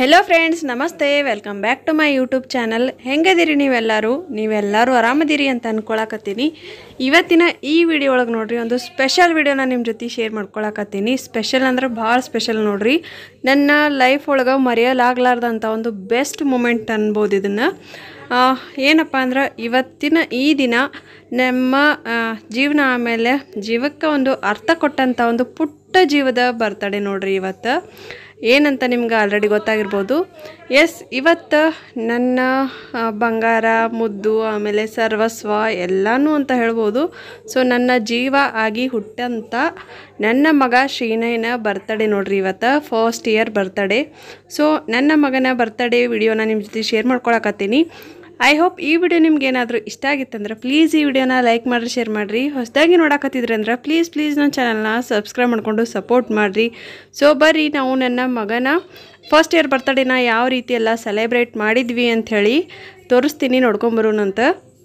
Hello friends ನಮಸ್ತೆ welcome back to my YouTube channel ಹೆಂಗದಿರಿ ನೀವೆಲ್ಲರೂ ನೀವೆಲ್ಲರೂ ಆರಾಮದಿರಿ ಅಂತ ಅನ್ಕೊಳಕತ್ತೀನಿ ಇವತ್ತಿನ ಈ ವಿಡಿಯೋ ಒಳಗೆ ನೋಡ್ರಿ ಒಂದು ಸ್ಪೆಷಲ್ ವಿಡಿಯೋನ ನಿಮ್ಮ ಜೊತೆ ಶೇರ್ ಮಾಡ್ಕೊಳಕತ್ತೀನಿ ಸ್ಪೆಷಲ್ ಅಂದ್ರೆ ಭಾಳ ಸ್ಪೆಷಲ್ ನೋಡ್ರಿ ನನ್ನ ಲೈಫ್ ಒಳಗೆ ಮರೆಯಲಾಗ್ಲಾರ್ದಂಥ ಒಂದು ಬೆಸ್ಟ್ ಮೂಮೆಂಟ್ ಅನ್ಬೋದು ಇದನ್ನು ಏನಪ್ಪ ಅಂದ್ರೆ ಇವತ್ತಿನ ಈ ದಿನ ನಮ್ಮ ಆ, ಜೀವನ ಆಮೇಲೆ ಜೀವಕ್ಕೆ ಒಂದು ಅರ್ಥ ಕೊಟ್ಟಂಥ ಒಂದು ಪುಟ್ಟ ಜೀವದ ಬರ್ತಡೆ ನೋಡ್ರಿ ಇವತ್ತು ಏನಂತ ನಿಮ್ಗೆ ಆಲ್ರೆಡಿ ಗೊತ್ತಾಗಿರ್ಬೋದು ಎಸ್ ಇವತ್ತು ನನ್ನ ಆ, ಬಂಗಾರ ಮುದ್ದು ಆಮೇಲೆ ಸರ್ವಸ್ವ ಎಲ್ಲನೂ ಅಂತ ಹೇಳ್ಬೋದು ಸೊ ನನ್ನ ಜೀವ ಆಗಿ ಹುಟ್ಟಂಥ ನನ್ನ ಮಗ ಶ್ರೀನಯನ ಬರ್ತಡೇ ನೋಡ್ರಿ ಇವತ್ತು ಫಸ್ಟ್ ಇಯರ್ ಬರ್ತಡೇ ಸೊ ನನ್ನ ಮಗನ ಬರ್ತಡೇ ವಿಡಿಯೋನ ನಿಮ್ಮ ಜೊತೆ ಶೇರ್ ಮಾಡ್ಕೊಳಕತ್ತೀನಿ ಐ ಹೋಪ್ ಈ ವಿಡಿಯೋ ನಿಮ್ಗೆ ಏನಾದರೂ ಇಷ್ಟ ಆಗಿತ್ತಂದ್ರೆ ಪ್ಲೀಸ್ ಈ ವಿಡಿಯೋನ ಲೈಕ್ ಮಾಡಿರಿ ಶೇರ್ ಮಾಡಿರಿ ಹೊಸದಾಗಿ ನೋಡಕತ್ತಿದ್ರಿ ಅಂದ್ರೆ ಪ್ಲೀಸ್ ಪ್ಲೀಸ್ ನನ್ನ ಚಾನಲ್ನ ಸಬ್ಸ್ಕ್ರೈಬ್ ಮಾಡಿಕೊಂಡು ಸಪೋರ್ಟ್ ಮಾಡಿರಿ ಸೊ ಬರ್ರಿ ನಾವು ನನ್ನ ಮಗನ ಫಸ್ಟ್ ಇಯರ್ ಬರ್ತಡೇನ ಯಾವ ರೀತಿ ಎಲ್ಲ ಸೆಲೆಬ್ರೇಟ್ ಮಾಡಿದ್ವಿ ಅಂಥೇಳಿ ತೋರಿಸ್ತೀನಿ ನೋಡ್ಕೊಂಬರೋಣಂತ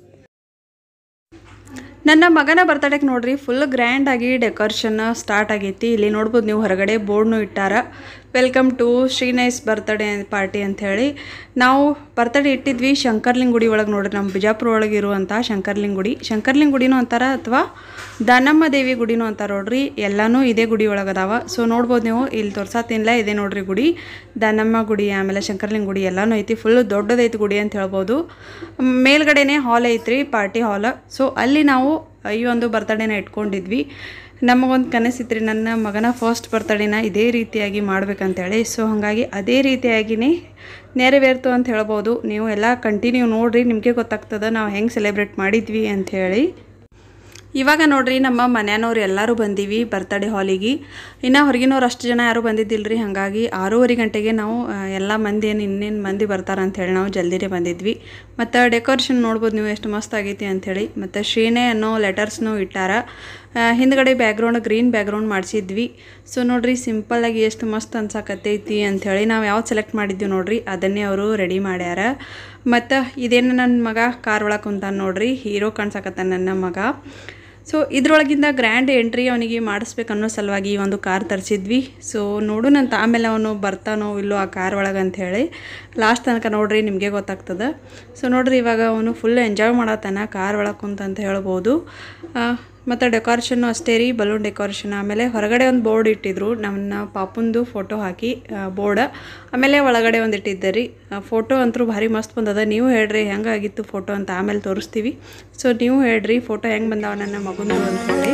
ನನ್ನ ಮಗನ ಬರ್ತಡೇಗೆ ನೋಡ್ರಿ ಫುಲ್ ಗ್ರ್ಯಾಂಡಾಗಿ ಡೆಕೋರೇಷನ್ ಸ್ಟಾರ್ಟ್ ಆಗೈತಿ ಇಲ್ಲಿ ನೋಡ್ಬೋದು ನೀವು ಹೊರಗಡೆ ಬೋರ್ಡ್ನು ಇಟ್ಟಾರ ವೆಲ್ಕಮ್ ಟು ಶ್ರೀನೈಸ್ ಬರ್ತಡೇ ಪಾರ್ಟಿ ಅಂಥೇಳಿ ನಾವು ಬರ್ತಡೇ ಇಟ್ಟಿದ್ವಿ ಶಂಕರ್ಲಿಂಗ್ ಗುಡಿ ಒಳಗೆ ನೋಡ್ರಿ ನಮ್ಮ ಬಿಜಾಪುರ ಒಳಗೆ ಇರುವಂಥ ಶಂಕರ್ಲಿಂಗ್ ಗುಡಿ ಶಂಕರ್ಲಿಂಗ್ ಗುಡಿನೂ ಅಂತಾರ ಅಥವಾ ದಾನಮ್ಮ ದೇವಿ ಗುಡಿನೂ ಅಂತಾರ ನೋಡ್ರಿ ಎಲ್ಲನೂ ಇದೇ ಗುಡಿ ಒಳಗೆ ಅದಾವ ಸೊ ನೋಡ್ಬೋದು ನೀವು ಇಲ್ಲಿ ತೋರ್ಸತ್ತಿಲ್ಲ ಇದೆ ನೋಡ್ರಿ ಗುಡಿ ದಾನಮ್ಮ ಗುಡಿ ಆಮೇಲೆ ಶಂಕರ್ಲಿಂಗ್ ಗುಡಿ ಎಲ್ಲನೂ ಐತಿ ಫುಲ್ ದೊಡ್ಡದೈತಿ ಗುಡಿ ಅಂತ ಹೇಳ್ಬೋದು ಮೇಲ್ಗಡೆನೇ ಹಾಲ್ ಐತ್ರಿ ಪಾರ್ಟಿ ಹಾಲ್ ಸೊ ಅಲ್ಲಿ ನಾವು ಈ ಒಂದು ಬರ್ತಡೇನ ಇಟ್ಕೊಂಡಿದ್ವಿ ನಮಗೊಂದು ಕನಸಿತ್ರಿ ನನ್ನ ಮಗನ ಫಸ್ಟ್ ಬರ್ತಡೇನ ಇದೇ ರೀತಿಯಾಗಿ ಮಾಡ್ಬೇಕಂತೇಳಿ ಸೊ ಹಾಗಾಗಿ ಅದೇ ರೀತಿಯಾಗಿಯೇ ನೆರವೇರ್ತು ಅಂತ ಹೇಳ್ಬೋದು ನೀವು ಎಲ್ಲ ಕಂಟಿನ್ಯೂ ನೋಡಿರಿ ನಿಮಗೆ ಗೊತ್ತಾಗ್ತದೆ ನಾವು ಹೆಂಗೆ ಸೆಲೆಬ್ರೇಟ್ ಮಾಡಿದ್ವಿ ಅಂಥೇಳಿ ಇವಾಗ ನೋಡ್ರಿ ನಮ್ಮ ಮನ್ಯಾನವ್ರು ಎಲ್ಲರೂ ಬಂದೀವಿ ಬರ್ತಡೇ ಹಾಲಿಗೆ ಇನ್ನು ಹೊರಗಿನವ್ರು ಅಷ್ಟು ಜನ ಯಾರೂ ಬಂದಿದ್ದಿಲ್ರಿ ಹಾಗಾಗಿ ಆರೂವರೆ ಗಂಟೆಗೆ ನಾವು ಆ, ಎಲ್ಲ ಮಂದಿ ಏನು ಇನ್ನೇನು ಮಂದಿ ಬರ್ತಾರೆ ಅಂಥೇಳಿ ನಾವು ಜಲ್ದಿನೇ ಬಂದಿದ್ವಿ ಮತ್ತು ಡೆಕೋರೇಷನ್ ನೋಡ್ಬೋದು ನೀವು ಎಷ್ಟು ಮಸ್ತ್ ಆಗೈತಿ ಅಂಥೇಳಿ ಮತ್ತು ಶ್ರೀನೆ ಅನ್ನೋ ಲೆಟರ್ಸ್ನು ಇಟ್ಟಾರ ಆ, ಹಿಂದ್ಗಡೆ ಬ್ಯಾಕ್ಗ್ರೌಂಡ್ ಗ್ರೀನ್ ಬ್ಯಾಕ್ಗ್ರೌಂಡ್ ಮಾಡಿಸಿದ್ವಿ ಸೊ ನೋಡ್ರಿ ಸಿಂಪಲ್ಲಾಗಿ ಎಷ್ಟು ಮಸ್ತ್ ಅನ್ಸಕತ್ತೈತಿ ಅಂಥೇಳಿ ನಾವು ಯಾವ್ದು ಸೆಲೆಕ್ಟ್ ಮಾಡಿದ್ವಿ ನೋಡ್ರಿ ಅದನ್ನೇ ಅವರು ರೆಡಿ ಮಾಡ್ಯಾರ ಮತ್ತು ಇದೇನು ನನ್ನ ಮಗ ಕಾರ್ ಒಳಗೆ ಕುಂತಾನ ನೋಡ್ರಿ ಹೀರೋ ಕಾಣ್ಸಕತ್ತಾನ ನನ್ನ ಮಗ ಸೊ ಇದ್ರೊಳಗಿಂದ ಗ್ರ್ಯಾಂಡ್ ಎಂಟ್ರಿ ಅವನಿಗೆ ಮಾಡಿಸ್ಬೇಕು ಅನ್ನೋ ಸಲುವಾಗಿ ಈ ಒಂದು ಕಾರ್ ತರಿಸಿದ್ವಿ ಸೊ ನೋಡೋಣಂತ ಆಮೇಲೆ ಅವನು ಬರ್ತಾನೋ ಇಲ್ಲೋ ಆ ಕಾರ್ ಒಳಗೆ ಅಂಥೇಳಿ ಲಾಸ್ಟ್ ತನಕ ನೋಡ್ರಿ ನಿಮಗೆ ಗೊತ್ತಾಗ್ತದೆ ಸೊ ನೋಡ್ರಿ ಇವಾಗ ಅವನು ಫುಲ್ ಎಂಜಾಯ್ ಮಾಡತ್ತಾನ ಕಾರ್ ಒಳಗೆ ಕುಂತ ಅಂತ ಹೇಳ್ಬೋದು ಮತ್ತು ಡೆಕೋರೇಷನ್ನು ಅಷ್ಟೇ ರೀ ಬಲೂನ್ ಡೆಕೋರೇಷನ್ ಆಮೇಲೆ ಹೊರಗಡೆ ಒಂದು ಬೋರ್ಡ್ ಇಟ್ಟಿದ್ರು ನನ್ನ ಪಾಪುಂದು ಫೋಟೋ ಹಾಕಿ ಬೋರ್ಡ್ ಆಮೇಲೆ ಒಳಗಡೆ ಒಂದು ಇಟ್ಟಿದ್ದೆ ರೀ ಫೋಟೋ ಅಂತೂ ಭಾರಿ ಮಸ್ತ್ ಬಂದದ ನೀವು ಹೇಳ್ರಿ ಹೆಂಗಾಗಿತ್ತು ಫೋಟೋ ಅಂತ ಆಮೇಲೆ ತೋರಿಸ್ತೀವಿ ಸೊ ನೀವು ಹೇಳ್ರಿ ಫೋಟೋ ಹೆಂಗೆ ಬಂದಾವ ನನ್ನ ಮಗಂದು ಅಂತ ಹೇಳಿ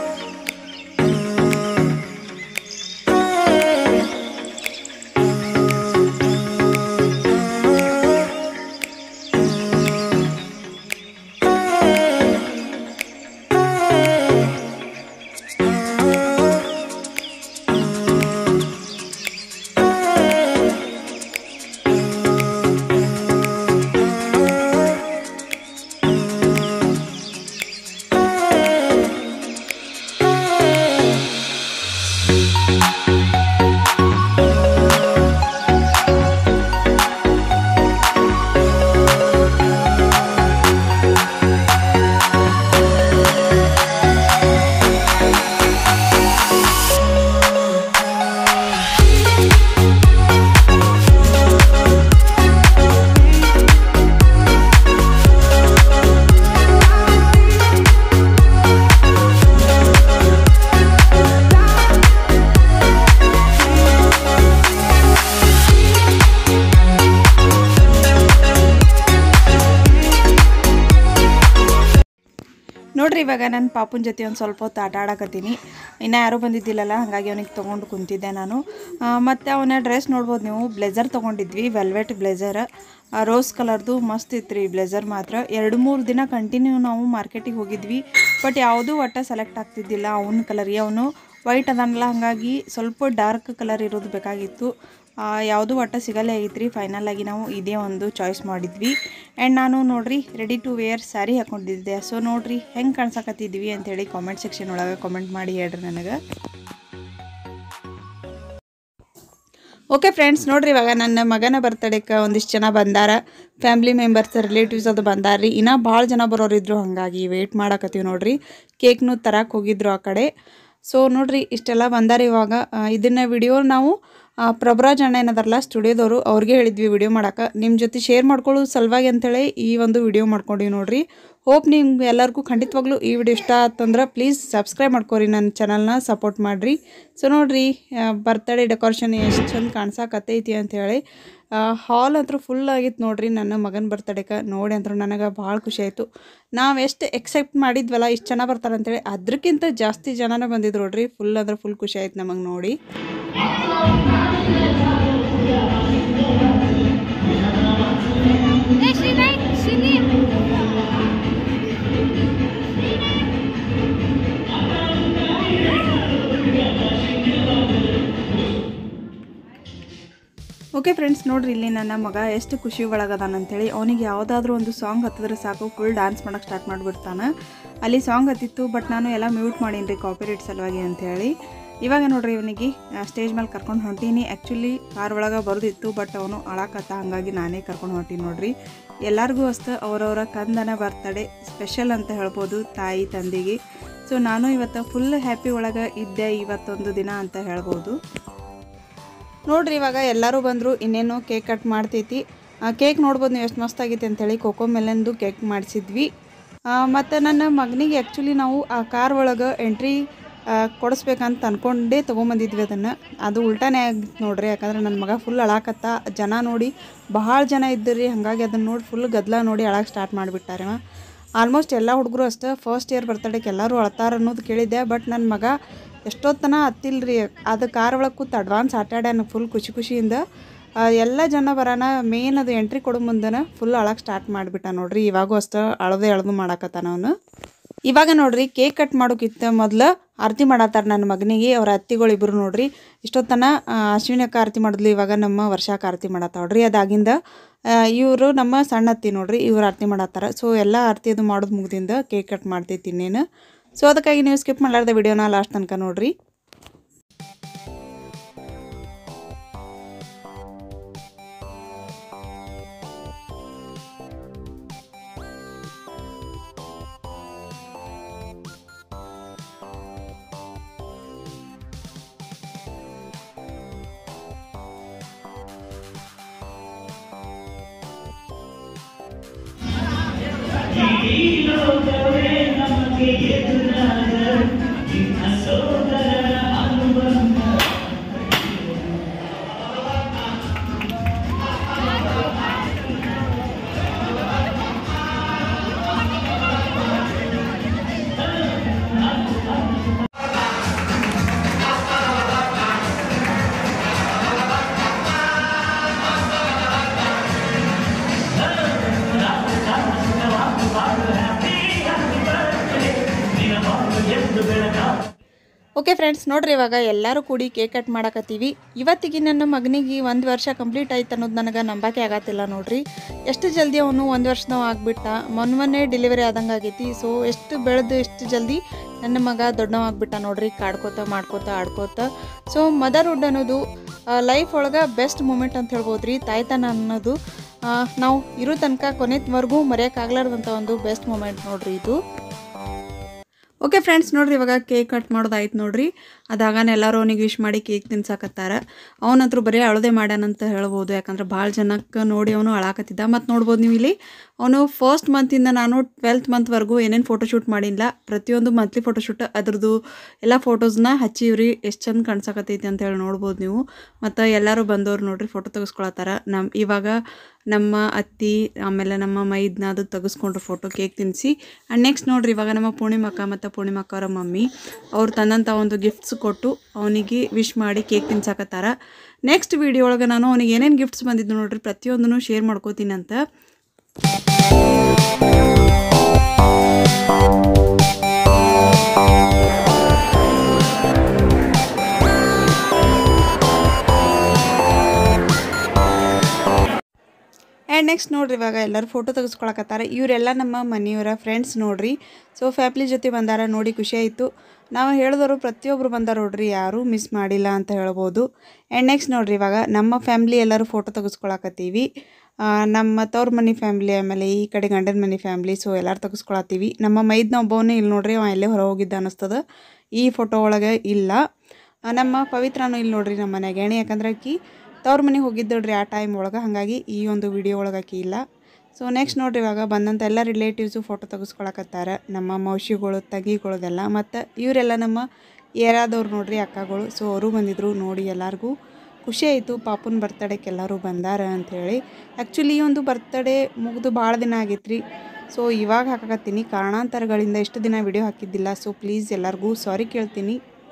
ನೋಡ್ರಿ ಇವಾಗ ನನ್ನ ಪಾಪುನ ಜೊತೆ ಒಂದು ಸ್ವಲ್ಪ ಹೊತ್ತು ಆಟ ಆಡಕತ್ತೀನಿ ಇನ್ನು ಯಾರೂ ಬಂದಿದ್ದಿಲ್ಲಲ್ಲ ಹಾಗಾಗಿ ಅವನಿಗೆ ತೊಗೊಂಡು ಕುಂತಿದ್ದೆ ನಾನು ಮತ್ತು ಅವನ ಡ್ರೆಸ್ ನೋಡ್ಬೋದು ನೀವು ಬ್ಲೆಝರ್ ತೊಗೊಂಡಿದ್ವಿ ವೆಲ್ವೆಟ್ ಬ್ಲೆಝರ್ ರೋಸ್ ಕಲರ್ದು ಮಸ್ತ್ ಇತ್ತು ರೀ ಬ್ಲೆಝರ್ ಮಾತ್ರ ಎರಡು ಮೂರು ದಿನ ಕಂಟಿನ್ಯೂ ನಾವು ಮಾರ್ಕೆಟಿಗೆ ಹೋಗಿದ್ವಿ ಬಟ್ ಯಾವುದೂ ಒಟ್ಟು ಸೆಲೆಕ್ಟ್ ಆಗ್ತಿದ್ದಿಲ್ಲ ಅವನ ಕಲರ್ಗೆ ಅವನು ವೈಟ್ ಅದಾನಲ್ಲ ಹಾಗಾಗಿ ಸ್ವಲ್ಪ ಡಾರ್ಕ್ ಕಲರ್ ಇರೋದು ಬೇಕಾಗಿತ್ತು ಯಾವುದು ಒಟ್ಟು ಸಿಗಲ್ಲೇ ಆಗೈತ್ರಿ ಫೈನಲ್ ಆಗಿ ನಾವು ಇದೇ ಒಂದು ಚಾಯ್ಸ್ ಮಾಡಿದ್ವಿ ಆ್ಯಂಡ್ ನಾನು ನೋಡ್ರಿ ರೆಡಿ ಟು ವೇರ್ ಸ್ಯಾರಿ ಹಾಕೊಂಡಿದ್ದೆ ಸೊ ನೋಡ್ರಿ ಹೆಂಗೆ ಕಾಣ್ಸಕತ್ತಿದ್ವಿ ಅಂಥೇಳಿ ಕಾಮೆಂಟ್ ಸೆಕ್ಷನ್ ಒಳಗೆ ಕಾಮೆಂಟ್ ಮಾಡಿ ಹೇಳ್ರಿ ನನಗೆ ಓಕೆ ಫ್ರೆಂಡ್ಸ್ ನೋಡ್ರಿ ಇವಾಗ ನನ್ನ ಮಗನ ಬರ್ತಡೇಗೆ ಒಂದಿಷ್ಟು ಜನ ಬಂದಾರ ಫ್ಯಾಮ್ಲಿ ಮೆಂಬರ್ಸ್ ರಿಲೇಟಿವ್ಸ್ ಅದು ಬಂದಾರ್ರಿ ಇನ್ನೂ ಭಾಳ ಜನ ಬರೋರಿದ್ರು ಹಾಗಾಗಿ ವೆಯ್ಟ್ ಮಾಡಕತ್ತೀವಿ ನೋಡ್ರಿ ಕೇಕ್ನು ತರಕ್ಕೆ ಹೋಗಿದ್ರು ಆ ಕಡೆ ಸೊ ನೋಡ್ರಿ ಇಷ್ಟೆಲ್ಲ ಬಂದಾರ ಇವಾಗ ಆ, ಇದನ್ನ ವಿಡಿಯೋ ನಾವು ಆ, ಪ್ರಭರಾಜ್ ಅಣ್ಣ ಏನದಾರಲ್ಲ ಸ್ಟುಡಿಯೋದವರು ಅವ್ರಿಗೆ ಹೇಳಿದ್ವಿ ವಿಡಿಯೋ ಮಾಡಕ್ಕೆ ನಿಮ್ಮ ಜೊತೆ ಶೇರ್ ಮಾಡ್ಕೊಳ್ಳೋದು ಸಲುವಾಗಿ ಅಂತೇಳಿ ಈ ಒಂದು ವಿಡಿಯೋ ಮಾಡ್ಕೊಂಡಿವಿ ನೋಡ್ರಿ ಹೋಪ್ ನಿಮ್ಗೆ ಎಲ್ಲರಿಗೂ ಖಂಡಿತವಾಗ್ಲೂ ಈ ವಿಡಿಯೋ ಇಷ್ಟ ಆತಂದ್ರೆ ಪ್ಲೀಸ್ ಸಬ್ಸ್ಕ್ರೈಬ್ ಮಾಡ್ಕೊರಿ ನನ್ನ ಚಾನಲ್ನ ಸಪೋರ್ಟ್ ಮಾಡಿರಿ ಸೊ ನೋಡ್ರಿ ಬರ್ತಡೇ ಡೆಕೋರೇಷನ್ ಎಷ್ಟು ಚಂದ ಕಾಣ್ಸಕತ್ತೈತಿ ಅಂಥೇಳಿ ಹಾಲ್ ಅಂತೂ ಫುಲ್ ಆಗಿತ್ತು ನೋಡ್ರಿ ನನ್ನ ಮಗನ ಬರ್ತಡೇಗೆ ನೋಡಿ ಅಂತೂ ನನಗೆ ಭಾಳ ಖುಷಿ ಆಯಿತು ನಾವು ಎಷ್ಟು ಎಕ್ಸೆಪ್ಟ್ ಮಾಡಿದ್ವಲ್ಲ ಇಷ್ಟು ಜನ ಬರ್ತಾರೆ ಅಂತೇಳಿ ಅದಕ್ಕಿಂತ ಜಾಸ್ತಿ ಜನನೇ ಬಂದಿದ್ರು ನೋಡ್ರಿ ಫುಲ್ ಅಂದ್ರೆ ಫುಲ್ ಖುಷಿ ಆಯ್ತು ನಮಗೆ ನೋಡಿ Hey, Shinai, Shini. Okay friends ನೋಡ್ರಿ ಇಲ್ಲಿ ನನ್ನ ಮಗ ಎಷ್ಟು ಖುಷಿ ಒಳಗದಾನಂತೇಳಿ ಅವನಿಗೆ ಯಾವುದಾದ್ರೂ ಒಂದು ಸಾಂಗ್ ಹತ್ತಿದ್ರೆ ಸಾಕು ಫುಲ್ ಡ್ಯಾನ್ಸ್ ಮಾಡೋಕೆ ಸ್ಟಾರ್ಟ್ ಮಾಡಿಬಿಡ್ತಾನೆ ಅಲ್ಲಿ ಸಾಂಗ್ ಹತ್ತಿತ್ತು ಬಟ್ ನಾನು ಎಲ್ಲ ಮ್ಯೂಟ್ ಮಾಡೀನಿ ರೀ ಕಾಪಿರೇಟ್ ಸಲುವಾಗಿ ಅಂಥೇಳಿ ಇವಾಗ ನೋಡ್ರಿ ಇವನಿಗೆ ಸ್ಟೇಜ್ ಮೇಲೆ ಕರ್ಕೊಂಡು ಹೊಂಟೀನಿ ಆ್ಯಕ್ಚುಲಿ ಕಾರ್ ಒಳಗೆ ಬರೋದಿತ್ತು ಬಟ್ ಅವನು ಅಳಾಕತ್ತ ಹಾಗಾಗಿ ನಾನೇ ಕರ್ಕೊಂಡು ಹೊಂಟೀನಿ ನೋಡ್ರಿ ಎಲ್ಲರಿಗೂ ಅಷ್ಟೇ ಅವರವರ ಕಂದನ ಬರ್ತಡೇ ಸ್ಪೆಷಲ್ ಅಂತ ಹೇಳ್ಬೋದು ತಾಯಿ ತಂದೆಗೆ ಸೊ ನಾನು ಇವತ್ತು ಫುಲ್ ಹ್ಯಾಪಿ ಒಳಗೆ ಇದ್ದೆ ಇವತ್ತೊಂದು ದಿನ ಅಂತ ಹೇಳ್ಬೋದು ನೋಡ್ರಿ ಇವಾಗ ಎಲ್ಲರೂ ಬಂದರು ಇನ್ನೇನು ಕೇಕ್ ಕಟ್ ಮಾಡ್ತೈತಿ ಕೇಕ್ ನೋಡ್ಬೋದು ನೀವು ಎಷ್ಟು ಮಸ್ತ್ ಆಗೈತೆ ಅಂತೇಳಿ ಕೋಕೋ ಮೆಲನ್ದು ಕೇಕ್ ಮಾಡಿಸಿದ್ವಿ ಮತ್ತು ನನ್ನ ಮಗನಿಗೆ ಆ್ಯಕ್ಚುಲಿ ನಾವು ಆ ಕಾರ್ ಒಳಗೆ ಎಂಟ್ರಿ ಕೊಡಿಸ್ಬೇಕಂತ ಅಂದ್ಕೊಂಡೇ ತೊಗೊಂಬಂದಿದ್ವಿ ಅದನ್ನು ಅದು ಉಲ್ಟಾನೇ ಆಗಿತ್ತು ನೋಡ್ರಿ ಯಾಕಂದ್ರೆ ನನ್ನ ಮಗ ಫುಲ್ ಅಳಾಕತ್ತ ಜನ ನೋಡಿ ಭಾಳ ಜನ ಇದ್ದರಿ ಹಾಗಾಗಿ ಅದನ್ನು ನೋಡಿ ಫುಲ್ ಗದ್ದಲ ನೋಡಿ ಅಳಕ್ಕೆ ಸ್ಟಾರ್ಟ್ ಮಾಡಿಬಿಟ್ಟಾರೆ ಆಲ್ಮೋಸ್ಟ್ ಎಲ್ಲ ಹುಡುಗರು ಅಷ್ಟೇ ಫಸ್ಟ್ ಇಯರ್ ಬರ್ತಡೇಗೆ ಎಲ್ಲರೂ ಅಳ್ತಾರ ಅನ್ನೋದು ಕೇಳಿದ್ದೆ ಬಟ್ ನನ್ನ ಮಗ ಎಷ್ಟೊತ್ತನ ಹತ್ತಿಲ್ರಿ ಅದು ಕಾರ್ ಒಳಗೆ ಕೂತು ಅಡ್ವಾನ್ಸ್ ಆಟಾಡ್ಯಾನ ಫುಲ್ ಖುಷಿ ಖುಷಿಯಿಂದ ಆ, ಎಲ್ಲ ಜನ ಬರೋಣ ಮೇನ್ ಅದು ಎಂಟ್ರಿ ಕೊಡೋ ಮುಂದೆನ ಫುಲ್ ಅಳಕ್ಕೆ ಸ್ಟಾರ್ಟ್ ಮಾಡಿಬಿಟ್ಟ ನೋಡ್ರಿ ಇವಾಗೂ ಅಷ್ಟೇ ಅಳದೆ ಎಳ್ದು ಮಾಡಾಕತ್ತಾನ ಅವನು ಇವಾಗ ನೋಡ್ರಿ ಕೇಕ್ ಕಟ್ ಮಾಡೋಕ್ಕಿಂತ ಮೊದಲು ಆರತಿ ಮಾಡತ್ತಾರ ನನ್ನ ಮಗನಿಗೆ ಅವ್ರ ಅತ್ತಿಗಳು ಇಬ್ಬರು ನೋಡ್ರಿ ಇಷ್ಟೊತ್ತನ ಆ, ಅಶ್ವಿನಿ ಅಕ್ಕ ಆರತಿ ಮಾಡಿದ್ಲು ಇವಾಗ ನಮ್ಮ ವರ್ಷಾಕ ಆರತಿ ಮಾಡತ್ತಾವ್ರಿ ಅದಾಗಿಂದ ಇವರು ನಮ್ಮ ಸಣ್ಣ ಅತ್ತಿ ನೋಡ್ರಿ ಇವ್ರು ಆರತಿ ಮಾಡತ್ತಾರ ಸೊ ಎಲ್ಲ ಆರತಿ ಅದು ಮಾಡೋದು ಮುಗ್ದಿಂದ ಕೇಕ್ ಕಟ್ ಮಾಡ್ತೈತಿ ಇನ್ನೇನು ಸೊ ಅದಕ್ಕಾಗಿ ನೀವು ಸ್ಕಿಪ್ ಮಾಡಲಾರ್ದ ವಿಡಿಯೋನ ಲಾಸ್ಟ್ ತನಕ ನೋಡ್ರಿ ಓಕೆ ಫ್ರೆಂಡ್ಸ್ ನೋಡ್ರಿ ಇವಾಗ ಎಲ್ಲರೂ ಕೂಡಿ ಕೇಕ್ ಕಟ್ ಮಾಡಕತ್ತೀವಿ ಇವತ್ತಿಗೆ ನನ್ನ ಮಗನಿಗೆ ಒಂದು ವರ್ಷ ಕಂಪ್ಲೀಟ್ ಆಯ್ತು ಅನ್ನೋದು ನನಗೆ ನಂಬಕ್ಕೆ ಆಗತ್ತಿಲ್ಲ ನೋಡ್ರಿ ಎಷ್ಟು ಜಲ್ದಿ ಅವನು ಒಂದು ವರ್ಷದವ ಆಗ್ಬಿಟ್ಟ ಮೊನ್ನೆ ಮೊನ್ನೆ ಡೆಲಿವರಿ ಆದಂಗೆ ಆಗೈತಿ ಸೊ ಎಷ್ಟು ಬೆಳೆದು ಎಷ್ಟು ಜಲ್ದಿ ನನ್ನ ಮಗ ದೊಡ್ಡವ ಆಗ್ಬಿಟ್ಟ ನೋಡ್ರಿ ಕಾಡ್ಕೋತ ಮಾಡ್ಕೋತ ಆಡ್ಕೋತ ಸೊ ಮದರ್ಹುಡ್ ಅನ್ನೋದು ಲೈಫ್ ಒಳಗೆ ಬೆಸ್ಟ್ ಮೂಮೆಂಟ್ ಅಂತ ಹೇಳ್ಬೋದು ರೀ ತಾಯ್ತನ ಅನ್ನೋದು ಆ, ನಾವು ಇರೋ ತನಕ ಕೊನೆವರೆಗೂ ಮರೆಯೋಕ್ಕಾಗ್ಲಾರ್ದಂಥ ಒಂದು ಬೆಸ್ಟ್ ಮೂಮೆಂಟ್ ನೋಡ್ರಿ ಇದು ಓಕೆ ಫ್ರೆಂಡ್ಸ್ ನೋಡ್ರಿ ಇವಾಗ ಕೇಕ್ ಕಟ್ ಮಾಡೋದಾಯ್ತು ನೋಡ್ರಿ ಅದಾಗನ ಎಲ್ಲರೂ ಅವನಿಗೆ ವಿಶ್ ಮಾಡಿ ಕೇಕ್ ತಿನ್ಸಾಕತ್ತಾರ ಅವನಂತರೂ ಬರೀ ಅಳದೆ ಮಾಡ್ಯಾನಂತ ಹೇಳ್ಬೋದು ಯಾಕಂದ್ರೆ ಭಾಳ ಜನಕ್ಕೆ ನೋಡಿ ಅವನು ಅಳಾಕತ್ತಿದ್ದ ಮತ್ತು ನೋಡ್ಬೋದು ನೀವು ಇಲ್ಲಿ ಅವನು ಫಸ್ಟ್ ಮಂತಿಂದ ನಾನು ಟ್ವೆಲ್ತ್ ಮಂತ್ವರೆಗೂ ಏನೇನು ಫೋಟೋಶೂಟ್ ಮಾಡಿಲ್ಲ ಪ್ರತಿಯೊಂದು ಮಂತ್ಲಿ ಫೋಟೋಶೂಟ್ ಅದ್ರದ್ದು ಎಲ್ಲ ಫೋಟೋಸ್ನ ಹಚ್ಚಿವ್ರಿ ಎಷ್ಟು ಚಂದ ಕಾಣ್ಸಕತ್ತೈತಿ ಅಂತ ಹೇಳಿ ನೋಡ್ಬೋದು ನೀವು ಮತ್ತು ಎಲ್ಲರೂ ಬಂದವ್ರು ನೋಡ್ರಿ ಫೋಟೋ ತೆಗೆಸ್ಕೊಳತ್ತಾರ ನಮ್ಮ ಇವಾಗ ನಮ್ಮ ಅತ್ತಿ ಆಮೇಲೆ ನಮ್ಮ ಮೈದ್ನ ಅದು ತೆಗೆಸ್ಕೊಂಡ್ರು ಫೋಟೋ ಕೇಕ್ ತಿನ್ನಿಸಿ ಆ್ಯಂಡ್ ನೆಕ್ಸ್ಟ್ ನೋಡ್ರಿ ಇವಾಗ ನಮ್ಮ ಪೂರ್ಣಿಮಕ್ಕ ಮತ್ತು ಪೂರ್ಣಿಮಕ್ಕ ಅವರ ಮಮ್ಮಿ ಅವ್ರು ತಂದಂಥ ಒಂದು ಗಿಫ್ಟ್ಸ್ ಕೊಟ್ಟು ಅವನಿಗೆ ವಿಶ್ ಮಾಡಿ ಕೇಕ್ ತಿನ್ಸಾಕತ್ತಾರ ನೆಕ್ಸ್ಟ್ ವಿಡಿಯೋ ಒಳಗೆ ನಾನು ಅವನಿಗೆ ಏನೇನು ಗಿಫ್ಟ್ಸ್ ಬಂದಿದ್ದು ನೋಡ್ರಿ ಪ್ರತಿಯೊಂದನ್ನು ಶೇರ್ ಮಾಡ್ಕೋತೀನಿ ಅಂತ ಆ್ಯಂಡ್ ನೆಕ್ಸ್ಟ್ ನೋಡ್ರಿ ಇವಾಗ ಎಲ್ಲರೂ ಫೋಟೋ ತೆಗೆಸ್ಕೊಳಕತ್ತಾರ ಇವರೆಲ್ಲ ನಮ್ಮ ಮನೆಯವರ ಫ್ರೆಂಡ್ಸ್ ನೋಡ್ರಿ ಸೊ ಫ್ಯಾಮಿಲಿ ಜೊತೆ ಬಂದಾರ ನೋಡಿ ಖುಷಿ ಆಯಿತು ನಾವು ಹೇಳಿದವರು ಪ್ರತಿಯೊಬ್ಬರು ಬಂದಾರ ನೋಡ್ರಿ ಯಾರೂ ಮಿಸ್ ಮಾಡಿಲ್ಲ ಅಂತ ಹೇಳ್ಬೋದು ಆ್ಯಂಡ್ ನೆಕ್ಸ್ಟ್ ನೋಡ್ರಿ ಇವಾಗ ನಮ್ಮ ಫ್ಯಾಮ್ಲಿ ಎಲ್ಲರೂ ಫೋಟೋ ತೆಗೆಸ್ಕೊಳಕತ್ತೀವಿ ಆ, ನಮ್ಮ ತವ್ರ ಮನೆ ಫ್ಯಾಮ್ಲಿ ಆಮೇಲೆ ಈ ಕಡೆ ಗಂಡನ ಮನೆ ಫ್ಯಾಮ್ಲಿ ಸೊ ಎಲ್ಲರೂ ತೆಗೆಸ್ಕೊಳತ್ತೀವಿ ನಮ್ಮ ಮೈದ್ನ ಒಬ್ಬವನೇ ಇಲ್ಲಿ ನೋಡ್ರಿ ಅವ ಎಲ್ಲೇ ಹೊರ ಹೋಗಿದ್ದ ಅನ್ನಿಸ್ತದ ಈ ಫೋಟೋ ಒಳಗೆ ಇಲ್ಲ ಆ, ನಮ್ಮ ಪವಿತ್ರನೂ ಇಲ್ಲಿ ನೋಡ್ರಿ ನಮ್ಮ ಮನೆಗೆ ಎಣೆ ಯಾಕಂದ್ರೆ ಆಕಿ ತವ್ರ ಮನೆಗೆ ಹೋಗಿದ್ದಳ್ರಿ ಆ ಟೈಮ್ ಒಳಗೆ ಹಾಗಾಗಿ ಈ ಒಂದು ವಿಡಿಯೋ ಒಳಗೆ ಆಕಿ ಇಲ್ಲ ಸೊ ನೆಕ್ಸ್ಟ್ ನೋಡ್ರಿ ಇವಾಗ ಬಂದಂಥ ಎಲ್ಲ ರಿಲೇಟಿವ್ಸು ಫೋಟೋ ತೆಗೆಸ್ಕೊಳಕತ್ತಾರ ನಮ್ಮ ಮೌಶಿಗಳು ತಗಿಗಳದೆಲ್ಲ ಮತ್ತು ಇವರೆಲ್ಲ ನಮ್ಮ ಏರಾದವ್ರು ನೋಡ್ರಿ ಅಕ್ಕಗಳು ಸೊ ಅವರು ಬಂದಿದ್ರು ನೋಡಿ ಎಲ್ಲರಿಗೂ ಖುಷಿ ಆಯಿತು ಪಾಪುನ ಬರ್ತಡೇಗೆ ಎಲ್ಲರೂ ಬಂದಾರ ಅಂಥೇಳಿ ಆ್ಯಕ್ಚುಲಿ ಈ ಒಂದು ಬರ್ತಡೇ ಮುಗಿದು ಭಾಳ ದಿನ ಆಗೈತ್ರಿ ಸೊ ಇವಾಗ ಹಾಕಕತ್ತೀನಿ ಕಾರಣಾಂತರಗಳಿಂದ ಎಷ್ಟು ದಿನ ವಿಡಿಯೋ ಹಾಕಿದ್ದಿಲ್ಲ ಸೊ ಪ್ಲೀಸ್ ಎಲ್ಲರಿಗೂ ಸಾರಿ ಕೇಳ್ತೀನಿ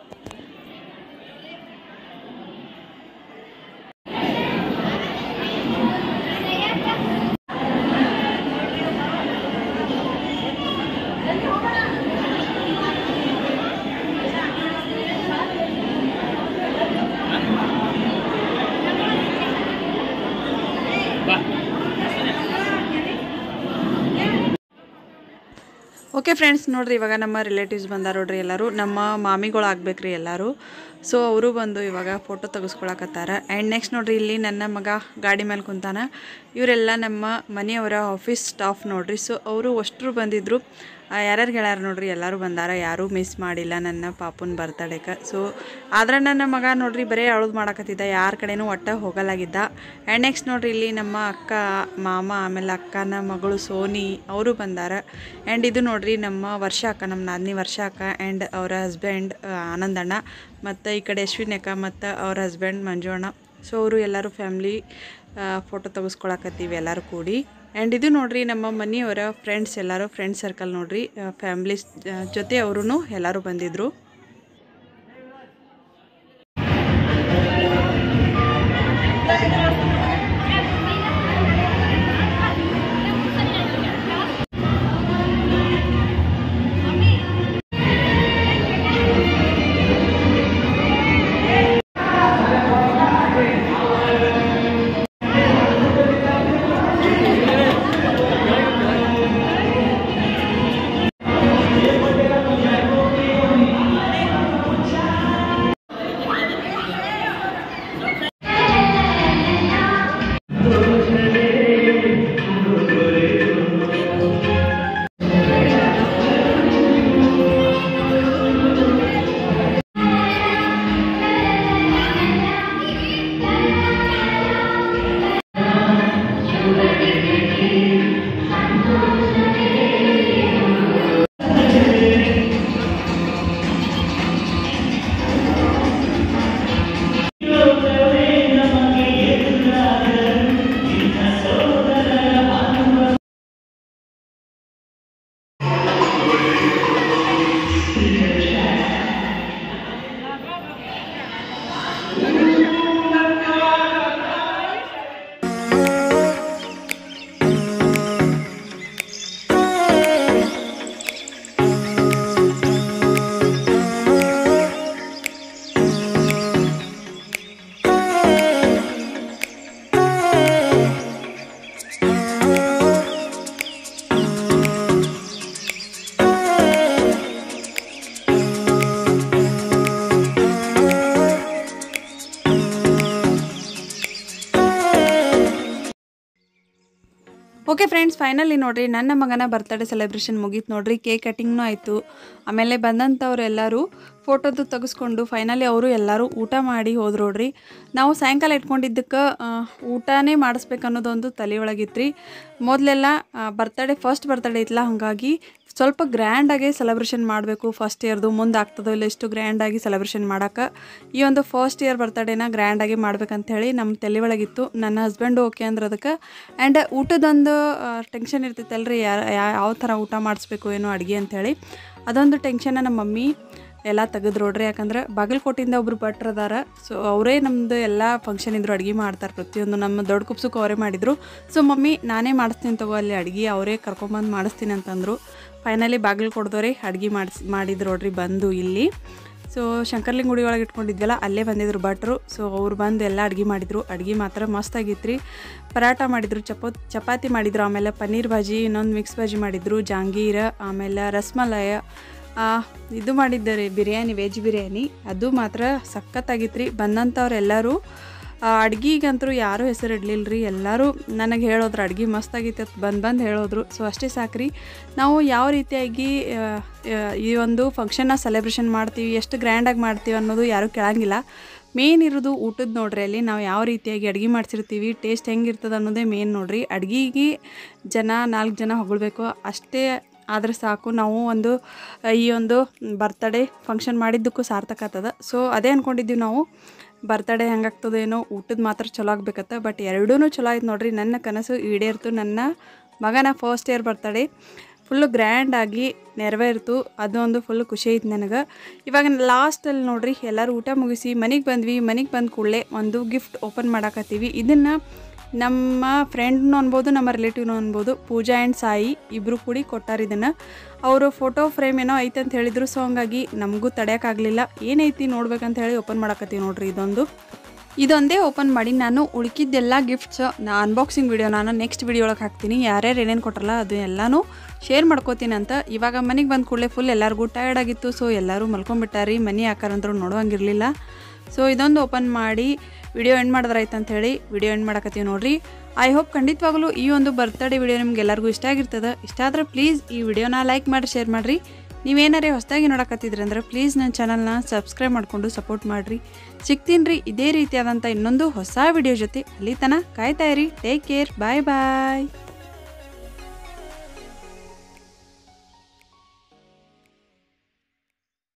ಓಕೆ ಫ್ರೆಂಡ್ಸ್ ನೋಡ್ರಿ ಇವಾಗ ನಮ್ಮ ರಿಲೇಟಿವ್ಸ್ ಬಂದಾರ ನೋಡ್ರಿ ಎಲ್ಲರೂ ನಮ್ಮ ಮಾಮಿಗಳು ಆಗ್ಬೇಕ್ರಿ ಎಲ್ಲರೂ ಸೊ ಅವರು ಬಂದು ಇವಾಗ ಫೋಟೋ ತೆಗೆಸ್ಕೊಳಕತ್ತಾರ ಆ್ಯಂಡ್ ನೆಕ್ಸ್ಟ್ ನೋಡ್ರಿ ಇಲ್ಲಿ ನನ್ನ ಮಗ ಗಾಡಿ ಮೇಲೆ ಕುಂತಾನ ಇವರೆಲ್ಲ ನಮ್ಮ ಮನೆಯವರ ಆಫೀಸ್ ಸ್ಟಾಫ್ ನೋಡ್ರಿ ಸೊ ಅವರು ಅಷ್ಟರು ಬಂದಿದ್ರು ಯಾರ್ಯಾರು ಹೇಳ್ಯಾರ ನೋಡ್ರಿ ಎಲ್ಲರೂ ಬಂದಾರ ಯಾರೂ ಮಿಸ್ ಮಾಡಿಲ್ಲ ನನ್ನ ಪಾಪುನ ಬರ್ತಡೇಗೆ ಸೊ ಆದ್ರೆ ನನ್ನ ಮಗ ನೋಡ್ರಿ ಬರೀ ಅಳುದು ಮಾಡಕತ್ತಿದ್ದ ಯಾರ ಕಡೆನೂ ಒಟ್ಟ ಹೋಗಲಾಗಿದ್ದ ಆ್ಯಂಡ್ ನೆಕ್ಸ್ಟ್ ನೋಡ್ರಿ ಇಲ್ಲಿ ನಮ್ಮ ಅಕ್ಕ ಮಾಮ ಆಮೇಲೆ ಅಕ್ಕನ ಮಗಳು ಸೋನಿ ಅವರು ಬಂದಾರ ಆ್ಯಂಡ್ ಇದು ನೋಡ್ರಿ ನಮ್ಮ ವರ್ಷ ಅಕ್ಕ ನಮ್ಮ ನಾದಿನಿ ವರ್ಷ ಅಕ್ಕ ಆ್ಯಂಡ್ ಅವರ ಹಸ್ಬೆಂಡ್ ಆನಂದಣ್ಣ ಮತ್ತು ಈ ಕಡೆ ಅಶ್ವಿನಿ ಅಕ್ಕ ಮತ್ತು ಅವ್ರ ಹಸ್ಬೆಂಡ್ ಮಂಜು ಅಣ್ಣ ಸೊ ಅವರು ಎಲ್ಲರೂ ಫ್ಯಾಮ್ಲಿ ಫೋಟೋ ತೆಗೆಸ್ಕೊಳಕತ್ತೀವಿ ಎಲ್ಲರೂ ಕೂಡಿ ಆ್ಯಂಡ್ ಇದು ನೋಡ್ರಿ ನಮ್ಮ ಮನೆಯವರ ಫ್ರೆಂಡ್ಸ್ ಎಲ್ಲರೂ ಫ್ರೆಂಡ್ ಸರ್ಕಲ್ ನೋಡ್ರಿ ಫ್ಯಾಮ್ಲಿ ಜೊತೆ ಅವರು ಎಲ್ಲರೂ ಬಂದಿದ್ರು ಓಕೆ ಫ್ರೆಂಡ್ಸ್ ಫೈನಲಿ ನೋಡ್ರಿ ನನ್ನ ಮಗನ ಬರ್ತಡೇ ಸೆಲೆಬ್ರೇಷನ್ ಮುಗೀತು ನೋಡ್ರಿ ಕೇಕ್ ಕಟಿಂಗ್ನೂ ಆಯಿತು ಆಮೇಲೆ ಬಂದಂಥವ್ರು ಎಲ್ಲರೂ ಫೋಟೋದು ತೆಗೆಸ್ಕೊಂಡು ಫೈನಲಿ ಅವರು ಎಲ್ಲರೂ ಊಟ ಮಾಡಿ ಹೋದ್ರು ನೋಡ್ರಿ ನಾವು ಸಾಯಂಕಾಲ ಇಟ್ಕೊಂಡಿದ್ದಕ್ಕೆ ಊಟನೇ ಮಾಡಿಸ್ಬೇಕು ಅನ್ನೋದೊಂದು ತಲೆ ಒಳಗಿತ್ತು ಮೊದಲೆಲ್ಲ ಬರ್ತಡೇ ಫಸ್ಟ್ ಬರ್ತಡೇ ಇತ್ತಲ್ಲ ಹಾಗಾಗಿ ಸ್ವಲ್ಪ ಗ್ರ್ಯಾಂಡಾಗಿ ಸೆಲೆಬ್ರೇಷನ್ ಮಾಡಬೇಕು ಫಸ್ಟ್ ಇಯರ್ದು ಮುಂದೆ ಆಗ್ತದೋ ಇಲ್ಲ ಇಷ್ಟು ಗ್ರ್ಯಾಂಡಾಗಿ ಸೆಲೆಬ್ರೇಷನ್ ಮಾಡೋಕೆ ಈ ಒಂದು ಫಸ್ಟ್ ಇಯರ್ ಬರ್ತಡೇನ ಗ್ರ್ಯಾಂಡಾಗಿ ಮಾಡ್ಬೇಕಂತ ಹೇಳಿ ನಮ್ಮ ತಲೆ ಒಳಗಿತ್ತು ನನ್ನ ಹಸ್ಬೆಂಡು ಓಕೆ ಅಂದ್ರೆ ಅದಕ್ಕೆ ಆ್ಯಂಡ್ ಊಟದೊಂದು ಟೆನ್ಷನ್ ಇರ್ತೈತಲ್ರಿ ಯಾ ಯಾವ ಥರ ಊಟ ಮಾಡಿಸ್ಬೇಕು ಏನೋ ಅಡುಗೆ ಅಂಥೇಳಿ ಅದೊಂದು ಟೆನ್ಷನ್ನ ನಮ್ಮ ಮಮ್ಮಿ ಎಲ್ಲ ತೆಗೆದು ನೋಡ್ರಿ ಯಾಕಂದ್ರೆ ಬಾಗಲಕೋಟೆಯಿಂದ ಒಬ್ರು ಭಟ್ರು ಅದಾರ ಸೊ ಅವರೇ ನಮ್ಮದು ಎಲ್ಲ ಫಂಕ್ಷನ್ ಇದ್ರು ಅಡುಗೆ ಮಾಡ್ತಾರೆ ಪ್ರತಿಯೊಂದು ನಮ್ಮ ದೊಡ್ಡ ಕುಪ್ಸಕ್ಕೆ ಅವರೇ ಮಾಡಿದರು ಸೊ ಮಮ್ಮಿ ನಾನೇ ಮಾಡಿಸ್ತೀನಿ ತಗೋ ಅಲ್ಲಿ ಅಡುಗೆ ಅವರೇ ಕರ್ಕೊಂಬಂದು ಮಾಡಿಸ್ತೀನಿ ಅಂತಂದರು ಫೈನಲಿ ಬಾಗಲಕೋಟದವ್ರೆ ಅಡುಗೆ ಮಾಡಿಸ್ ಮಾಡಿದ್ರು ನೋಡ್ರಿ ಬಂದು ಇಲ್ಲಿ ಸೊ ಶಂಕರ್ಲಿಂಗ ಗುಡಿ ಒಳಗೆ ಇಟ್ಕೊಂಡಿದ್ವಲ್ಲ ಅಲ್ಲೇ ಬಂದಿದ್ರು ಭಟ್ರು ಸೊ ಅವ್ರು ಬಂದು ಎಲ್ಲ ಅಡುಗೆ ಮಾಡಿದರು ಅಡುಗೆ ಮಾತ್ರ ಮಸ್ತ್ ಆಗಿತ್ತು ರೀ ಪರಾಟ ಮಾಡಿದರು ಚಪೋ ಚಪಾತಿ ಮಾಡಿದರು ಆಮೇಲೆ ಪನ್ನೀರ್ ಭಾಜಿ ಇನ್ನೊಂದು ಮಿಕ್ಸ್ ಭಾಜಿ ಮಾಡಿದರು ಜಾಂಗೀರ ಆಮೇಲೆ ರಸ್ಮಲಾಯ ಆ, ಇದು ಮಾಡಿದ್ದಾರೆ ಬಿರಿಯಾನಿ ವೆಜ್ ಬಿರಿಯಾನಿ ಅದು ಮಾತ್ರ ಸಖತ್ತಾಗಿತ್ತು ರೀ ಬಂದಂಥವ್ರು ಎಲ್ಲರೂ ಅಡ್ಗಿಗಂತೂ ಯಾರೂ ಹೆಸರು ಇಡಲಿಲ್ಲ ರೀ ಎಲ್ಲರೂ ನನಗೆ ಹೇಳೋದ್ರು ಅಡ್ಗೆ ಮಸ್ತ್ ಆಗೈತೆ ಅಂತ ಬಂದು ಬಂದು ಹೇಳೋದ್ರು ಸೊ ಅಷ್ಟೇ ಸಾಕ್ರಿ ನಾವು ಯಾವ ರೀತಿಯಾಗಿ ಆ, ಆ, ಈ ಒಂದು ಫಂಕ್ಷನ್ನ ಸೆಲೆಬ್ರೇಷನ್ ಮಾಡ್ತೀವಿ ಎಷ್ಟು ಗ್ರ್ಯಾಂಡಾಗಿ ಮಾಡ್ತೀವಿ ಅನ್ನೋದು ಯಾರೂ ಕೇಳಂಗಿಲ್ಲ ಮೇನ್ ಇರೋದು ಊಟದ ನೋಡ್ರಿ ಅಲ್ಲಿ ನಾವು ಯಾವ ರೀತಿಯಾಗಿ ಅಡುಗೆ ಮಾಡ್ಸಿರ್ತೀವಿ ಟೇಸ್ಟ್ ಹೆಂಗಿರ್ತದೆ ಅನ್ನೋದೇ ಮೇನ್ ನೋಡ್ರಿ ಅಡ್ಗೆಗೆ ಜನ ನಾಲ್ಕು ಜನ ಹೊಗಳ್ಬೇಕು ಅಷ್ಟೇ ಆದರೆ ಸಾಕು ನಾವು ಒಂದು ಆ, ಈ ಒಂದು ಬರ್ತಡೇ ಫಂಕ್ಷನ್ ಮಾಡಿದ್ದಕ್ಕೂ ಸಾರ್ಥಕ ಆಗ್ತದ ಸೊ ಅದೇ ಅಂದ್ಕೊಂಡಿದ್ದೀವಿ ನಾವು ಬರ್ತಡೇ ಹೆಂಗಾಗ್ತದೇನೋ ಊಟದ ಮಾತ್ರ ಚಲೋ ಆಗ್ಬೇಕತ್ತ ಬಟ್ ಎರಡೂ ಚಲೋ ಆಯ್ತು ನೋಡ್ರಿ ನನ್ನ ಕನಸು ಈಡೇರ್ತು ನನ್ನ ಮಗನ ಫಸ್ಟ್ ಇಯರ್ ಬರ್ತಡೇ ಫುಲ್ಲು ಗ್ರ್ಯಾಂಡಾಗಿ ನೆರವೇರ್ತು ಅದೊಂದು ಫುಲ್ ಖುಷಿ ಐತೆ ನನಗೆ ಇವಾಗ ಲಾಸ್ಟಲ್ಲಿ ನೋಡ್ರಿ ಎಲ್ಲರೂ ಊಟ ಮುಗಿಸಿ ಮನೆಗೆ ಬಂದ್ವಿ ಮನೆಗೆ ಬಂದ ಕೂಡಲೇ ಒಂದು ಗಿಫ್ಟ್ ಓಪನ್ ಮಾಡಾಕತ್ತೀವಿ ಇದನ್ನು ನಮ್ಮ ಫ್ರೆಂಡ್ನು ಅನ್ಬೋದು ನಮ್ಮ ರಿಲೇಟಿವ್ನು ಅನ್ಬೋದು ಪೂಜಾ ಆ್ಯಂಡ್ ಸಾಯಿ ಇಬ್ಬರು ಕೂಡಿ ಕೊಟ್ಟಾರ ಇದನ್ನು ಅವರು ಫೋಟೋ ಫ್ರೇಮ್ ಏನೋ ಐತೆ ಅಂತ ಹೇಳಿದ್ರು ಸೊ ಹಂಗಾಗಿ ನಮಗೂ ತಡೆಯೋಕ್ಕಾಗಲಿಲ್ಲ ಏನೈತಿ ನೋಡ್ಬೇಕಂತ ಹೇಳಿ ಓಪನ್ ಮಾಡಾಕತ್ತೀವಿ ನೋಡ್ರಿ ಇದೊಂದು ಇದೊಂದೇ ಓಪನ್ ಮಾಡಿ ನಾನು ಉಳ್ಕಿದ್ದೆಲ್ಲ ಗಿಫ್ಟ್ಸ್ ನಾ ಅನ್ಬಾಕ್ಸಿಂಗ್ ವಿಡಿಯೋ ನಾನು ನೆಕ್ಸ್ಟ್ ವಿಡಿಯೋ ಒಳಗೆ ಹಾಕ್ತೀನಿ ಯಾರ್ಯಾರು ಏನೇನು ಕೊಟ್ರಲ್ಲ ಅದು ಎಲ್ಲನೂ ಶೇರ್ ಮಾಡ್ಕೋತೀನಿ ಅಂತ ಇವಾಗ ಮನೆಗೆ ಬಂದ ಕೂಡಲೇ ಫುಲ್ ಎಲ್ಲರಿಗೂ ಟಯರ್ಡ್ ಆಗಿತ್ತು ಸೊ ಎಲ್ಲರೂ ಮಲ್ಕೊಂಡ್ಬಿಟ್ಟಾರಿ ಮನೆ ಆಕಾರಂತರೂ ನೋಡುವಂಗಿರಲಿಲ್ಲ ಸೊ ಇದೊಂದು ಓಪನ್ ಮಾಡಿ ವಿಡಿಯೋ ಎಂಡ್ ಮಾಡಿದ್ರಾಯ್ತು ಅಂತ ಹೇಳಿ ವಿಡಿಯೋ ಎಂಡ್ ಮಾಡಕತ್ತೀವಿ ನೋಡ್ರಿ ಐ ಹೋಪ್ ಖಂಡಿತವಾಗಲೂ ಈ ಒಂದು ಬರ್ತ್ಡೇ ವಿಡಿಯೋ ನಿಮ್ಗೆ ಎಲ್ಲರಿಗೂ ಇಷ್ಟ ಆಗಿರ್ತದೆ ಇಷ್ಟ ಆದರೆ ಪ್ಲೀಸ್ ಈ ವಿಡಿಯೋನ ಲೈಕ್ ಮಾಡಿ ಶೇರ್ ಮಾಡಿರಿ ನೀವೇನಾರೇ ಹೊಸದಾಗಿ ನೋಡಕತ್ತಿದ್ರಿ ಅಂದ್ರೆ ಪ್ಲೀಸ್ ನನ್ನ ಚಾನಲ್ನ ಸಬ್ಸ್ಕ್ರೈಬ್ ಮಾಡಿಕೊಂಡು ಸಪೋರ್ಟ್ ಮಾಡಿರಿ ಸಿಗ್ತೀನಿ ರೀ ಇದೇ ರೀತಿಯಾದಂಥ ಇನ್ನೊಂದು ಹೊಸ ವಿಡಿಯೋ ಜೊತೆ ಅಲ್ಲಿ ತನಕ ಕಾಯ್ತಾ ಇರಿ ಟೇಕ್ ಕೇರ್ ಬಾಯ್ ಬಾಯ್